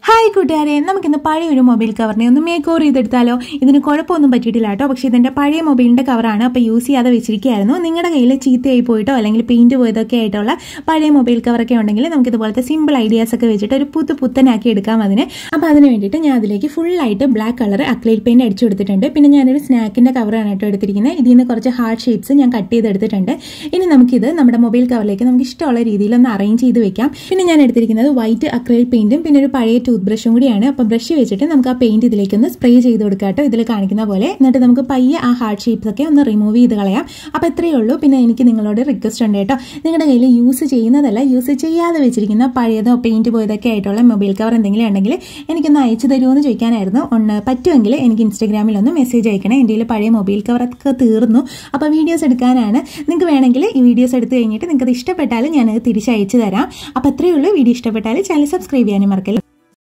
hi കൂട്ടുകാരെ നമുക്കിന്ന് പഴയ ഒരു മൊബൈൽ കവറിനെ ഒന്ന് മേക്ക് ഓവർ ചെയ്തെടുത്താലോ ഇതിന് കുഴപ്പമൊന്നും പറ്റിയിട്ടില്ല കേട്ടോ പക്ഷേ ഇതിന്റെ പഴയ മൊബൈലിന്റെ കവറാണ് അപ്പോൾ യൂസ് ചെയ്യാതെ വെച്ചിരിക്കുകയായിരുന്നു നിങ്ങളുടെ കയ്യിൽ ചീത്തയായി പോയിട്ടോ അല്ലെങ്കിൽ പെയിന്റ് പോയതൊക്കെ ആയിട്ടുള്ള പഴയ മൊബൈൽ കവറൊക്കെ ഉണ്ടെങ്കിൽ നമുക്ക് ഇതുപോലത്തെ സിമ്പിൾ ഐഡിയാസ് ഒക്കെ വെച്ചിട്ട് ഒരു പുതു പുത്തനാക്കി എടുക്കാം അതിന് അപ്പോൾ അതിന് വേണ്ടിയിട്ട് ഞാൻ അതിലേക്ക് ഫുള്ളായിട്ട് ബ്ലാക്ക് കളർ അക്ലൈൽ പെയിന്റ് അടിച്ചു കൊടുത്തിട്ടുണ്ട് പിന്നെ ഞാനൊരു സ്നാക്കിന്റെ കവറാണ് കേട്ടോ എടുത്തിരിക്കുന്നത് ഇതിൽ നിന്ന് കുറച്ച് ഹാർഡ് ഷേപ്സ് ഞാൻ കട്ട് ചെയ്തെടുത്തിട്ടുണ്ട് ഇനി നമുക്കിത് നമ്മുടെ മൊബൈൽ കവറിലേക്ക് നമുക്ക് ഇഷ്ടമുള്ള രീതിയിൽ ഒന്ന് അറേഞ്ച് ചെയ്ത് വെക്കാം പിന്നെ ഞാൻ എടുത്തിരിക്കുന്നത് വൈറ്റ് അക്രൈൽ പെയിന്റും പിന്നെ ഒരു പഴയ ടൂത്ത് ബ്രഷും കൂടിയാണ് അപ്പോൾ ബ്രഷ് വെച്ചിട്ട് നമുക്ക് ആ പെയിന്റ് ഇതിലേക്ക് ഒന്ന് സ്പ്രേ ചെയ്ത് കൊടുക്കാം കേട്ടോ ഇതിൽ കാണിക്കുന്ന പോലെ എന്നിട്ട് നമുക്ക് പയ്യെ ആ ഹാർഡ് ഷേപ്സ് ഒക്കെ ഒന്ന് റിമൂവ് ചെയ്ത് കളയാം അപ്പോൾ ഇത്രയേ ഉള്ളൂ പിന്നെ എനിക്ക് നിങ്ങളോട് റിക്വസ്റ്റ് ഉണ്ട് കേട്ടോ നിങ്ങളുടെ കയ്യിൽ യൂസ് ചെയ്യുന്നതല്ല യൂസ് ചെയ്യാതെ വെച്ചിരിക്കുന്ന പഴയതോ പെയിന്റ് പോയതൊക്കെ ആയിട്ടുള്ള മൊബൈൽ കവർ എന്തെങ്കിലും ഉണ്ടെങ്കിൽ എനിക്കൊന്ന് അയച്ചു തരുമോ എന്ന് ചോദിക്കാനായിരുന്നു ഒന്ന് പറ്റുമെങ്കിൽ എനിക്ക് ഇൻസ്റ്റാഗ്രാമിൽ ഒന്ന് മെസ്സേജ് അയക്കണേ എൻ്റെ കയ്യിൽ പഴയ മൊബൈൽ കവറൊക്കെ തീർന്നു അപ്പോൾ വീഡിയോസ് എടുക്കാനാണ് നിങ്ങൾക്ക് വേണമെങ്കിൽ ഈ വീഡിയോസ് എടുത്തു കഴിഞ്ഞിട്ട് നിങ്ങൾക്ക് അത് ഇഷ്ടപ്പെട്ടാൽ ഞാനത് തിരിച്ചയച്ചു തരാം അപ്പോൾ അത്രയേ ഉള്ളൂ വീഡിയോ ഇഷ്ടപ്പെട്ടാൽ ചാനൽ സബ്സ്ക്രൈബ് ചെയ്യാനും മറക്കല്ല